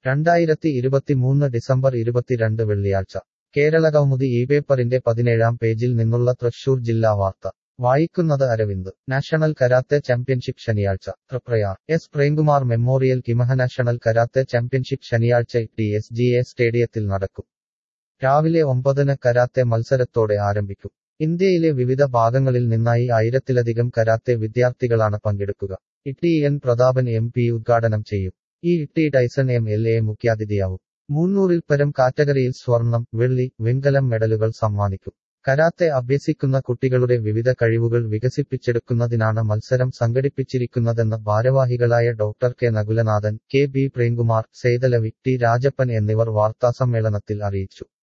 രണ്ടായിരത്തി ഇരുപത്തിമൂന്ന് ഡിസംബർ ഇരുപത്തിരണ്ട് വെള്ളിയാഴ്ച കേരളകൗമുദി ഈ പേപ്പറിന്റെ പതിനേഴാം പേജിൽ നിന്നുള്ള തൃശൂർ ജില്ലാ വാർത്ത വായിക്കുന്നത് അരവിന്ദ് നാഷണൽ കരാത്തെ ചാമ്പ്യൻഷിപ്പ് ശനിയാഴ്ച തൃപ്രയാർ എസ് പ്രേംകുമാർ മെമ്മോറിയൽ കിമഹ നാഷണൽ കരാത്തെ ചാമ്പ്യൻഷിപ്പ് ശനിയാഴ്ച ടി എസ് ജി എ സ്റ്റേഡിയത്തിൽ നടക്കും രാവിലെ ഒമ്പതിന് കരാത്തെ മത്സരത്തോടെ ആരംഭിക്കും ഇന്ത്യയിലെ വിവിധ ഭാഗങ്ങളിൽ നിന്നായി ആയിരത്തിലധികം കരാത്തെ വിദ്യാർത്ഥികളാണ് പങ്കെടുക്കുക ഇട്ടി എൻ പ്രതാപൻ എം പി ഉദ്ഘാടനം ചെയ്യും ഈ ഇട്ടി ടൈസൺ എം എൽ എ മുഖ്യാതിഥിയാവും മൂന്നൂറിൽ പരം കാറ്റഗറിയിൽ സ്വർണം വെള്ളി വെങ്കലം മെഡലുകൾ സമ്മാനിക്കും കരാത്തെ അഭ്യസിക്കുന്ന കുട്ടികളുടെ വിവിധ കഴിവുകൾ വികസിപ്പിച്ചെടുക്കുന്നതിനാണ് മത്സരം സംഘടിപ്പിച്ചിരിക്കുന്നതെന്ന് ഭാരവാഹികളായ doctor K Nakulanathan K B Premkumar Saithalavi T Rajappan എന്നിവർ വാർത്താസമ്മേളനത്തിൽ അറിയിച്ചു